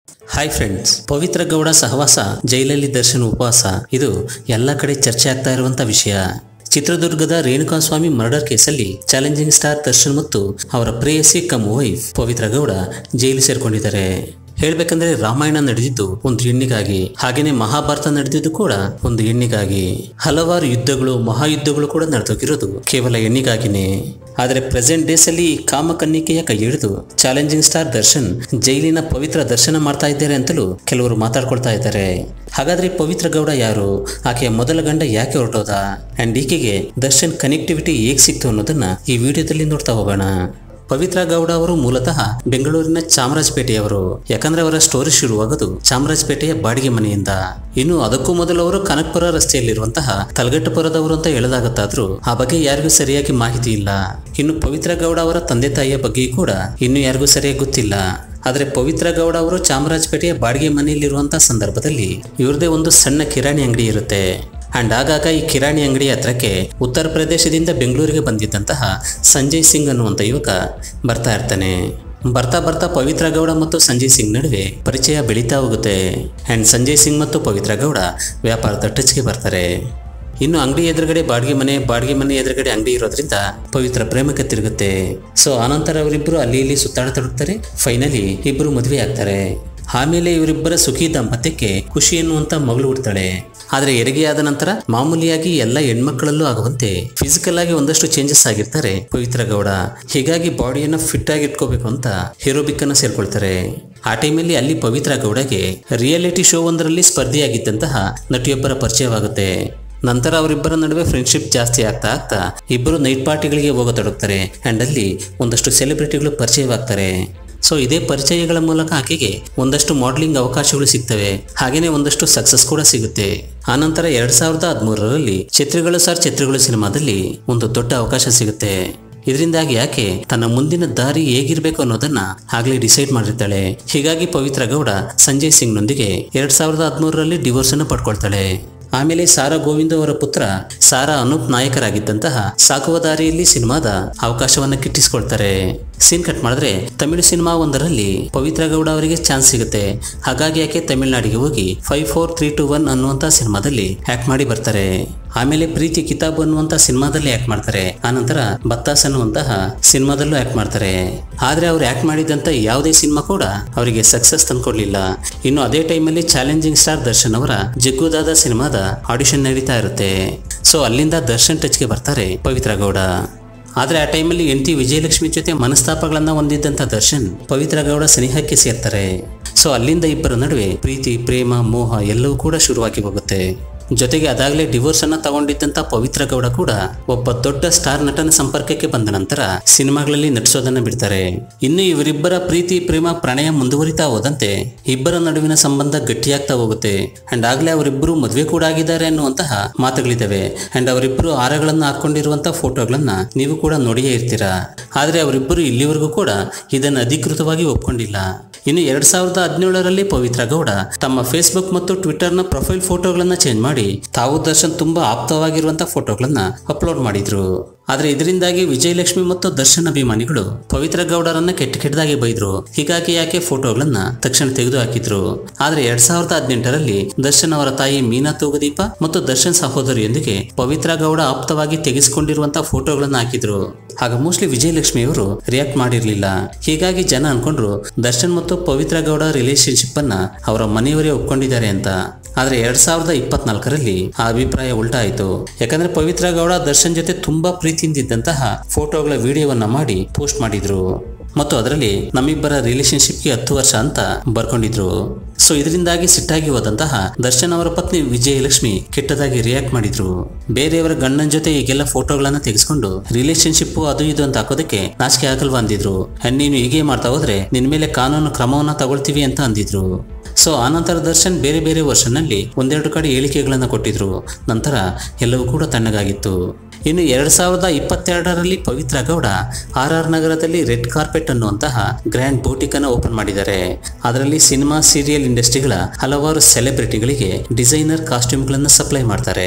hi friends ಪವಿತ್ರ ಗೌಡ ಸಹವಾಸ ಜೈಲಲ್ಲಿ ದರ್ಶನ್ ಉಪವಾಸ ಇದು ಎಲ್ಲ ಕಡೆ ಚರ್ಚೆ ಆಗ್ತಾ ಇರುವಂತ ವಿಷಯ ಚಿತ್ರದುರ್ಗದ ರೇಣುಕಾಸ್ವಾಮಿ ಮರ್ಡರ್ ಕೇಸಲ್ಲಿ ಚಾಲೆಂಜಿಂಗ್ ಸ್ಟಾರ್ ದರ್ಶನ್ ಮತ್ತು ಅವರ ಪ್ರೇಯಸಿ cum wife Pavithra Gowda jail ಸೇರ್ಕೊಂಡಿದ್ದಾರೆ ಹೇಳ್ಬೇಕಂದ್ರೆ ರಾಮಾಯಣ ನಡೆದಿದ್ದು ಒಂದು ಹೆಣ್ಣಿಗಾಗಿ ಹಾಗೇನೆ ಮಹಾಭಾರತ ನಡೆದಿದ್ದು ಕೂಡ ಒಂದು ಹೆಣ್ಣಿಗಾಗಿ ಹಲವಾರು ಯುದ್ಧಗಳು ಮಹಾಯುದ್ಧಗಳು ಕೂಡ ನಡೆದೋಗಿರೋದು ಕೇವಲ ಹೆಣ್ಣಿಗಾಗಿನೇ ಆದರೆ ಪ್ರೆಸೆಂಟ್ ಡೇಸ್ ಅಲ್ಲಿ ಈ ಕಾಮಕನ್ನಿಕೆಯ ಕೈ ಹಿಡಿದು ಚಾಲೆಂಜಿಂಗ್ ಸ್ಟಾರ್ ದರ್ಶನ್ ಜೈಲಿನ ಪವಿತ್ರ ದರ್ಶನ ಮಾಡ್ತಾ ಇದ್ದಾರೆ ಅಂತಲೂ ಕೆಲವರು ಮಾತಾಡ್ಕೊಳ್ತಾ ಇದ್ದಾರೆ ಹಾಗಾದ್ರೆ ಪವಿತ್ರ ಗೌಡ ಯಾರು ಆಕೆಯ ಮೊದಲ ಗಂಡ ಯಾಕೆ ಹೊರಟೋದ ಅಂಡ್ ಈಕೆಗೆ ದರ್ಶನ್ ಕನೆಕ್ಟಿವಿಟಿ ಹೇಗ್ ಸಿಕ್ತು ಅನ್ನೋದನ್ನ ಈ ವಿಡಿಯೋದಲ್ಲಿ ನೋಡ್ತಾ ಹೋಗೋಣ ಪವಿತ್ರ ಗೌಡ ಅವರು ಮೂಲತಃ ಬೆಂಗಳೂರಿನ ಚಾಮರಾಜಪೇಟೆಯವರು ಯಾಕಂದ್ರೆ ಅವರ ಸ್ಟೋರಿ ಶುರುವಾಗೋದು ಚಾಮರಾಜಪೇಟೆಯ ಬಾಡಿಗೆ ಮನೆಯಿಂದ ಇನ್ನು ಅದಕ್ಕೂ ಮೊದಲು ಅವರು ಕನಕಪುರ ರಸ್ತೆಯಲ್ಲಿರುವಂತಹ ತಲಗಟ್ಟಪುರದವರು ಅಂತ ಹೇಳಲಾಗುತ್ತಾದ್ರೂ ಆ ಬಗ್ಗೆ ಯಾರಿಗೂ ಸರಿಯಾಗಿ ಮಾಹಿತಿ ಇಲ್ಲ ಇನ್ನು ಪವಿತ್ರ ಗೌಡ ಅವರ ತಂದೆ ತಾಯಿಯ ಬಗ್ಗೆ ಕೂಡ ಇನ್ನು ಯಾರಿಗೂ ಸರಿಯಾಗಿ ಗೊತ್ತಿಲ್ಲ ಆದರೆ ಪವಿತ್ರ ಗೌಡ ಅವರು ಚಾಮರಾಜಪೇಟೆಯ ಬಾಡಿಗೆ ಮನೆಯಲ್ಲಿರುವಂತಹ ಸಂದರ್ಭದಲ್ಲಿ ಇವ್ರದೇ ಒಂದು ಸಣ್ಣ ಕಿರಾಣಿ ಅಂಗಡಿ ಇರುತ್ತೆ ಅಂಡ್ ಆಗಾಗ ಈ ಕಿರಾಣಿ ಅಂಗಡಿ ಹತ್ರಕ್ಕೆ ಉತ್ತರ ಪ್ರದೇಶದಿಂದ ಬೆಂಗಳೂರಿಗೆ ಬಂದಿದ್ದಂತಹ ಸಂಜಯ್ ಸಿಂಗ್ ಅನ್ನುವಂಥ ಯುವಕ ಬರ್ತಾ ಇರ್ತಾನೆ ಬರ್ತಾ ಬರ್ತಾ ಪವಿತ್ರ ಗೌಡ ಮತ್ತು ಸಂಜಯ್ ಸಿಂಗ್ ನಡುವೆ ಪರಿಚಯ ಬೆಳೀತಾ ಹೋಗುತ್ತೆ ಅಂಡ್ ಸಂಜಯ್ ಸಿಂಗ್ ಮತ್ತು ಪವಿತ್ರ ಗೌಡ ವ್ಯಾಪಾರದ ಟಚ್ಗೆ ಬರ್ತಾರೆ ಇನ್ನು ಅಂಗಡಿ ಎದುರುಗಡೆ ಬಾಡಿಗೆ ಮನೆ ಬಾಡಿಗೆ ಮನೆ ಎದುರುಗಡೆ ಅಂಗಡಿ ಇರೋದ್ರಿಂದ ಪವಿತ್ರ ಪ್ರೇಮಕ್ಕೆ ತಿರುಗುತ್ತೆ ಸೊ ಆನಂತರ ಅವರಿಬ್ಬರು ಅಲ್ಲಿ ಇಲ್ಲಿ ಸುತ್ತಾಡತೊಡಗ್ತಾರೆ ಫೈನಲಿ ಇಬ್ಬರು ಮದುವೆ ಆಗ್ತಾರೆ ಆಮೇಲೆ ಇವರಿಬ್ಬರ ಸುಖಿ ದಾಂಪತ್ಯಕ್ಕೆ ಖುಷಿ ಎನ್ನುವಂತ ಮಗಳು ಹುಡ್ತಾಳೆ ಆದ್ರೆ ಹೆರಿಗೆಯಾದ ನಂತರ ಮಾಮೂಲಿಯಾಗಿ ಎಲ್ಲ ಹೆಣ್ಮಕ್ಳಲ್ಲೂ ಆಗುವಂತೆ ಫಿಸಿಕಲ್ ಆಗಿ ಒಂದಷ್ಟು ಚೇಂಜಸ್ ಆಗಿರ್ತಾರೆ ಪವಿತ್ರ ಗೌಡ ಹೀಗಾಗಿ ಬಾಡಿಯನ್ನ ಫಿಟ್ ಆಗಿ ಇಟ್ಕೋಬೇಕು ಅಂತ ಹೀರೋಬಿಕ್ ಅನ್ನ ಸೇರ್ಕೊಳ್ತಾರೆ ಆ ಟೈಮಲ್ಲಿ ಅಲ್ಲಿ ಪವಿತ್ರ ಗೌಡಗೆ ರಿಯಾಲಿಟಿ ಶೋ ಒಂದರಲ್ಲಿ ಸ್ಪರ್ಧಿಯಾಗಿದ್ದಂತಹ ನಟಿಯೊಬ್ಬರ ಪರಿಚಯವಾಗುತ್ತೆ ನಂತರ ಅವರಿಬ್ಬರ ನಡುವೆ ಫ್ರೆಂಡ್ಶಿಪ್ ಜಾಸ್ತಿ ಆಗ್ತಾ ಆಗ್ತಾ ಇಬ್ಬರು ನೈಟ್ ಪಾರ್ಟಿಗಳಿಗೆ ಹೋಗತೊಡಗ್ತಾರೆ ಅಂಡ್ ಅಲ್ಲಿ ಒಂದಷ್ಟು ಸೆಲೆಬ್ರಿಟಿಗಳು ಪರಿಚಯವಾಗ್ತಾರೆ ಸೊ ಇದೇ ಪರಿಚಯಗಳ ಮೂಲಕ ಆಕೆಗೆ ಒಂದಷ್ಟು ಮಾಡಲಿಂಗ್ ಅವಕಾಶಗಳು ಸಿಗ್ತವೆ ಹಾಗೇನೆ ಒಂದಷ್ಟು ಸಕ್ಸಸ್ ಕೂಡ ಸಿಗುತ್ತೆ ಆನಂತರ ಎರಡ್ ಸಾವಿರದ ಹದಿಮೂರರಲ್ಲಿ ಚಿತ್ರಗಳು ಸರ್ ಚಿತ್ರಗಳು ಸಿನಿಮಾದಲ್ಲಿ ಒಂದು ದೊಡ್ಡ ಅವಕಾಶ ಸಿಗುತ್ತೆ ಇದರಿಂದಾಗಿ ಯಾಕೆ ತನ್ನ ಮುಂದಿನ ದಾರಿ ಹೇಗಿರ್ಬೇಕು ಅನ್ನೋದನ್ನ ಆಗ್ಲೇ ಡಿಸೈಡ್ ಮಾಡಿರ್ತಾಳೆ ಹೀಗಾಗಿ ಪವಿತ್ರ ಗೌಡ ಸಂಜಯ್ ಸಿಂಗ್ನೊಂದಿಗೆ ಎರಡ್ ಸಾವಿರದ ಹದಿಮೂರರಲ್ಲಿ ಡಿವೋರ್ಸ್ ಅನ್ನು ಪಡ್ಕೊಳ್ತಾಳೆ ಆಮೇಲೆ ಸಾರಾ ಗೋವಿಂದ ಅವರ ಪುತ್ರ ಸಾರಾ ಅನೂಪ್ ನಾಯಕರಾಗಿದ್ದಂತಹ ಸಾಕುವ ದಾರಿಯಲ್ಲಿ ಸಿನಿಮಾದ ಅವಕಾಶವನ್ನ ಕಿಟ್ಟಿಸ್ಕೊಳ್ತಾರೆ ಸೀನ್ ಕಟ್ ಮಾಡಿದ್ರೆ ತಮಿಳು ಸಿನಿಮಾ ಒಂದರಲ್ಲಿ ಪವಿತ್ರ ಗೌಡ ಅವರಿಗೆ ಚಾನ್ಸ್ ಸಿಗುತ್ತೆ ಹಾಗಾಗಿ ಆಕೆ ತಮಿಳುನಾಡಿಗೆ ಹೋಗಿ five four three two one ಅನ್ನುವಂತ ಸಿನಿಮಾದಲ್ಲಿ ಆಕ್ಟ್ ಮಾಡಿ ಬರ್ತಾರೆ ಆಮೇಲೆ ಪ್ರೀತಿ ಕಿತಾಬ್ ಅನ್ನುವಂತ ಸಿನಿಮಾದಲ್ಲಿ ಆಕ್ಟ್ ಮಾಡ್ತಾರೆ ಆನಂತರ ಬತ್ತಾಸ್ ಅನ್ನುವಂತಹ ಸಿನಿಮಾದಲ್ಲೂ ಆಕ್ಟ್ ಮಾಡ್ತಾರೆ ಆದ್ರೆ ಅವ್ರು ಆಕ್ಟ್ ಮಾಡಿದಂತ ಯಾವುದೇ ಸಿನಿಮಾ ಕೂಡ ಅವರಿಗೆ ಸಕ್ಸಸ್ ತಂದ್ಕೊಡ್ಲಿಲ್ಲ ಇನ್ನು ಅದೇ ಟೈಮಲ್ಲಿ ಚಾಲೆಂಜಿಂಗ್ ಸ್ಟಾರ್ ದರ್ಶನ್ ಅವರ ಜಗ್ಗುದಾದ ಸಿನಿಮಾದ ಆಡಿಷನ್ ನಡೀತಾ ಇರುತ್ತೆ ಸೊ ಅಲ್ಲಿಂದ ದರ್ಶನ್ ಟಚ್ಗೆ ಬರ್ತಾರೆ ಪವಿತ್ರ ಗೌಡ ಆದ್ರೆ ಆ ಟೈಮಲ್ಲಿ ಹೆಂಡತಿ ವಿಜಯಲಕ್ಷ್ಮಿ ಜೊತೆ ಮನಸ್ತಾಪಗಳನ್ನ ಹೊಂದಿದ್ದಂತ ದರ್ಶನ್ ಪವಿತ್ರ ಗೌಡ ಸ್ನೇಹಕ್ಕೆ ಸೇರ್ತಾರೆ ಸೊ ಅಲ್ಲಿಂದ ಇಬ್ಬರ ನಡುವೆ ಪ್ರೀತಿ ಪ್ರೇಮ ಮೋಹ ಎಲ್ಲವೂ ಕೂಡ ಶುರುವಾಗಿ ಹೋಗುತ್ತೆ ಜೊತೆಗೆ ಅದಾಗಲೇ ಡಿವೋರ್ಸ್ ಅನ್ನ ತಗೊಂಡಿದ್ದಂತ ಪವಿತ್ರ ಗೌಡ ಕೂಡ ಒಬ್ಬ ದೊಡ್ಡ ಸ್ಟಾರ್ ನಟನ ಸಂಪರ್ಕಕ್ಕೆ ಬಂದ ನಂತರ ಸಿನಿಮಾಗಳಲ್ಲಿ ನಟಿಸೋದನ್ನ ಬಿಡ್ತಾರೆ ಇನ್ನು ಇವರಿಬ್ಬರ ಪ್ರೀತಿ ಪ್ರೇಮ ಪ್ರಣಯ ಮುಂದುವರಿತಾ ಹೋದಂತೆ ಇಬ್ಬರ ನಡುವಿನ ಸಂಬಂಧ ಗಟ್ಟಿಯಾಗ್ತಾ ಹೋಗುತ್ತೆ ಅಂಡ್ ಆಗ್ಲೇ ಅವರಿಬ್ಬರು ಮದುವೆ ಕೂಡ ಆಗಿದ್ದಾರೆ ಅನ್ನುವಂತಹ ಮಾತುಗಳಿದ್ದಾವೆ ಅಂಡ್ ಅವರಿಬ್ಬರು ಆರಗಳನ್ನ ಹಾಕೊಂಡಿರುವಂತಹ ಫೋಟೋಗಳನ್ನ ನೀವು ಕೂಡ ನೋಡಿಯೇ ಇರ್ತೀರಾ ಆದ್ರೆ ಅವರಿಬ್ಬರು ಇಲ್ಲಿವರೆಗೂ ಕೂಡ ಇದನ್ನು ಅಧಿಕೃತವಾಗಿ ಒಪ್ಕೊಂಡಿಲ್ಲ ಇನ್ನು ಎರಡ್ ಸಾವಿರದ ಹದಿನೇಳರಲ್ಲಿ ಪವಿತ್ರ ಗೌಡ ತಮ್ಮ ಫೇಸ್ಬುಕ್ ಮತ್ತು ಟ್ವಿಟರ್ನ ಪ್ರೊಫೈಲ್ ಫೋಟೋಗಳನ್ನ ಚೇಂಜ್ ಮಾಡಿ ತಾವು ದರ್ಶನ್ ತುಂಬಾ ಆಪ್ತವಾಗಿರುವಂತಹ ಫೋಟೋಗಳನ್ನ ಅಪ್ಲೋಡ್ ಮಾಡಿದ್ರು ಆದ್ರೆ ಇದರಿಂದಾಗಿ ವಿಜಯಲಕ್ಷ್ಮಿ ಮತ್ತು ದರ್ಶನ್ ಅಭಿಮಾನಿಗಳು ಪವಿತ್ರ ಗೌಡರನ್ನ ಕೆಟ್ಟ ಕೆಟ್ಟದಾಗಿ ಬೈದ್ರು ಹೀಗಾಗಿ ಯಾಕೆ ಫೋಟೋಗಳನ್ನ ತಕ್ಷಣ ತೆಗೆದು ಹಾಕಿದ್ರು ಆದ್ರೆ ಎರಡ್ ಸಾವಿರದ ಹದಿನೆಂಟರಲ್ಲಿ ದರ್ಶನ್ ಅವರ ತಾಯಿ ಮೀನಾ ತೂಗದೀಪ ಮತ್ತು ದರ್ಶನ್ ಸಹೋದರಿಯೊಂದಿಗೆ ಪವಿತ್ರ ಗೌಡ ಆಪ್ತವಾಗಿ ತೆಗೆಸಿಕೊಂಡಿರುವಂತಹ ಫೋಟೋಗಳನ್ನ ಹಾಕಿದ್ರು ಆಗ ಮೋಸ್ಟ್ಲಿ ವಿಜಯಲಕ್ಷ್ಮಿ ಅವರು ರಿಯಾಕ್ಟ್ ಮಾಡಿರ್ಲಿಲ್ಲ ಹೀಗಾಗಿ ಜನ ಅನ್ಕೊಂಡ್ರು ದರ್ಶನ್ ಮತ್ತು ಪವಿತ್ರ ಗೌಡ ರಿಲೇಶನ್ಶಿಪ್ ಅನ್ನ ಅವರ ಮನೆಯವರೇ ಒಪ್ಕೊಂಡಿದ್ದಾರೆ ಅಂತ ಆದ್ರೆ ಎರಡ್ ಸಾವಿರದ ಇಪ್ಪತ್ನಾಲ್ಕರಲ್ಲಿ ಆ ಅಭಿಪ್ರಾಯ ಉಲ್ಟಾ ಆಯ್ತು ಯಾಕಂದ್ರೆ ಪವಿತ್ರ ಗೌಡ ದರ್ಶನ್ ಜೊತೆ ತುಂಬಾ ಪ್ರೀತಿಯಿಂದಿದ್ದಂತಹ ಫೋಟೋಗಳ ವಿಡಿಯೋವನ್ನ ಮಾಡಿ ಪೋಸ್ಟ್ ಮಾಡಿದ್ರು ಮತ್ತು ಅದರಲ್ಲಿ ನಮ್ಮಿಬ್ಬರ ರಿಲೇಶನ್ಶಿಪ್ಗೆ ಹತ್ತು ವರ್ಷ ಅಂತ ಬರ್ಕೊಂಡಿದ್ರು ಸೊ ಇದರಿಂದಾಗಿ ಸಿಟ್ಟಾಗಿ ಹೋದಂತಹ ದರ್ಶನ್ ಅವರ ಪತ್ನಿ ವಿಜಯಲಕ್ಷ್ಮಿ ಕೆಟ್ಟದಾಗಿ ರಿಯಾಕ್ಟ್ ಮಾಡಿದ್ರು ಬೇರೆಯವರ ಗಂಡನ ಜೊತೆ ಈಗೆಲ್ಲ ಫೋಟೋಗಳನ್ನ ತೆಗೆಸ್ಕೊಂಡು ರಿಲೇಶನ್ಶಿಪ್ ಅದು ಇದು ಅಂತ ಹಾಕೋದಕ್ಕೆ ನಾಚಿಕೆ ಆಗಲ್ವಾ ಅಂದಿದ್ರು ಅಂಡ್ ನೀನು ಹೀಗೆ ಮಾಡ್ತಾ ಹೋದ್ರೆ ನಿನ್ ಮೇಲೆ ಕಾನೂನು ಕ್ರಮವನ್ನ ತಗೊಳ್ತೀವಿ ಅಂತ ಅಂದಿದ್ರು ಸೊ ಆನಂತರ ದರ್ಶನ್ ಬೇರೆ ಬೇರೆ ವರ್ಷನಲ್ಲಿ ಒಂದೆರಡು ಕಡೆ ಹೇಳಿಕೆಗಳನ್ನ ಕೊಟ್ಟಿದ್ರು ನಂತರ ಎಲ್ಲವೂ ಕೂಡ ತಣ್ಣಗಾಗಿತ್ತು ಇನ್ನು ಎರಡ್ ಸಾವಿರದ ಇಪ್ಪತ್ತೆರಡರಲ್ಲಿ ಪವಿತ್ರ ಗೌಡ ಆರ್ ಆರ್ ನಗರದಲ್ಲಿ ರೆಡ್ ಕಾರ್ಪೆಟ್ ಅನ್ನುವಂತಹ ಗ್ರ್ಯಾಂಡ್ ಬೌಟಿಕ್ ಅನ್ನು ಓಪನ್ ಮಾಡಿದ್ದಾರೆ ಅದರಲ್ಲಿ ಸಿನಿಮಾ ಸೀರಿಯಲ್ ಇಂಡಸ್ಟ್ರಿಗಳ ಹಲವಾರು ಸೆಲೆಬ್ರಿಟಿಗಳಿಗೆ ಡಿಸೈನರ್ ಕಾಸ್ಟ್ಯೂಮ್ಗಳನ್ನು ಸಪ್ಲೈ ಮಾಡ್ತಾರೆ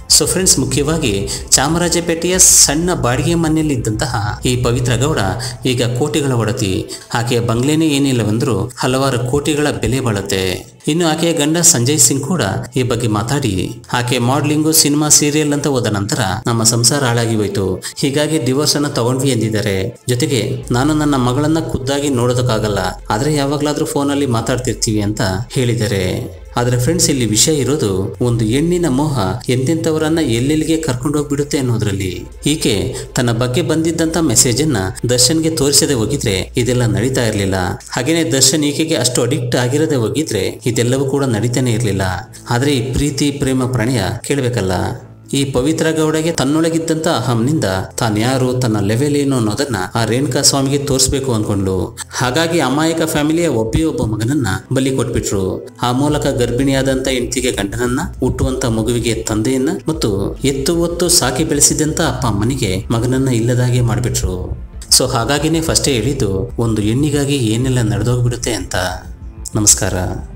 ಸೊ ಫ್ರೆಂಡ್ಸ್ ಮುಖ್ಯವಾಗಿ ಚಾಮರಾಜಪೇಟೆಯ ಸಣ್ಣ ಬಾಡಿಗೆ ಮನೆಯಲ್ಲಿದ್ದಂತಹ ಈ ಪವಿತ್ರ ಗೌಡ ಈಗ ಕೋಟಿಗಳ ಒಡತಿ ಆಕೆಯ ಬಂಗ್ಲೆನೇ ಏನಿಲ್ಲವೆಂದರೂ ಹಲವಾರು ಕೋಟಿಗಳ ಬೆಲೆ ಬಾಳುತ್ತೆ ಇನ್ನು ಆಕೆಯ ಗಂಡ ಸಂಜಯ್ ಸಿಂಗ್ ಕೂಡ ಈ ಬಗ್ಗೆ ಮಾತಾಡಿ ಆಕೆ ಮಾಡ್ಲಿಂಗು ಸಿನಿಮಾ ಸೀರಿಯಲ್ ಅಂತ ಹೋದ ನಂತರ ನಮ್ಮ ಸಂಸಾರ ಹಾಳಾಗಿ ಹೋಯ್ತು ಹೀಗಾಗಿ ಡಿವೋರ್ಸ್ ಅನ್ನ ತಗೊಂಡ್ವಿ ಎಂದಿದ್ದಾರೆ ಜೊತೆಗೆ ನಾನು ನನ್ನ ಮಗಳನ್ನ ಖುದ್ದಾಗಿ ನೋಡೋದಕ್ಕಾಗಲ್ಲ ಆದ್ರೆ ಯಾವಾಗ್ಲಾದ್ರೂ ಫೋನಲ್ಲಿ ಮಾತಾಡ್ತಿರ್ತೀವಿ ಅಂತ ಹೇಳಿದ್ದಾರೆ ಆದ್ರೆ ಫ್ರೆಂಡ್ಸ್ ಇಲ್ಲಿ ವಿಷಯ ಇರೋದು ಒಂದು ಹೆಣ್ಣಿನ ಮೋಹ ಎಂತೆಂಥವರನ್ನ ಎಲ್ಲೆಲ್ಲಿಗೆ ಕರ್ಕೊಂಡು ಹೋಗ್ಬಿಡುತ್ತೆ ಅನ್ನೋದ್ರಲ್ಲಿ ಈಕೆ ತನ್ನ ಬಗ್ಗೆ ಬಂದಿದ್ದಂತ ಮೆಸೇಜ್ ಅನ್ನ ದರ್ಶನ್ಗೆ ತೋರಿಸದೆ ಹೋಗಿದ್ರೆ ಇದೆಲ್ಲ ನಡೀತಾ ಇರಲಿಲ್ಲ ಹಾಗೇನೆ ದರ್ಶನ್ ಈಕೆಗೆ ಅಷ್ಟು ಅಡಿಕ್ಟ್ ಆಗಿರದೆ ಹೋಗಿದ್ರೆ ಇದೆಲ್ಲವೂ ಕೂಡ ನಡೀತಾನೆ ಇರಲಿಲ್ಲ ಆದ್ರೆ ಈ ಪ್ರೀತಿ ಪ್ರೇಮ ಪ್ರಣಯ ಕೇಳಬೇಕಲ್ಲ ಈ ಪವಿತ್ರ ಗೌಡಗೆ ತನ್ನೊಳಗಿದ್ದಂತ ಅಹಂನಿಂದ ತಾನು ಯಾರು ತನ್ನ ಲೆವೆಲ್ ಏನು ಅನ್ನೋದನ್ನ ಆ ರೇಣುಕಾ ಸ್ವಾಮಿಗೆ ತೋರಿಸ್ಬೇಕು ಅನ್ಕೊಂಡ್ಲು ಹಾಗಾಗಿ ಅಮಾಯಕ ಫ್ಯಾಮಿಲಿಯ ಒಬ್ಬೇ ಒಬ್ಬ ಮಗನನ್ನ ಬಲಿ ಕೊಟ್ಬಿಟ್ರು ಆ ಮೂಲಕ ಗರ್ಭಿಣಿಯಾದಂತ ಹೆಂಡತಿಗೆ ಗಂಡನನ್ನ ಹುಟ್ಟುವಂತ ಮಗುವಿಗೆ ತಂದೆಯನ್ನ ಮತ್ತು ಎತ್ತು ಒತ್ತು ಸಾಕಿ ಬೆಳೆಸಿದಂತ ಅಪ್ಪ ಅಮ್ಮನಿಗೆ ಮಗನನ್ನ ಇಲ್ಲದಾಗೆ ಮಾಡ್ಬಿಟ್ರು ಸೊ ಹಾಗಾಗಿನೇ ಫಸ್ಟೇ ಹೇಳಿದ್ದು ಒಂದು ಹೆಣ್ಣಿಗಾಗಿ ಏನೆಲ್ಲ ನಡೆದೋಗ್ಬಿಡುತ್ತೆ ಅಂತ ನಮಸ್ಕಾರ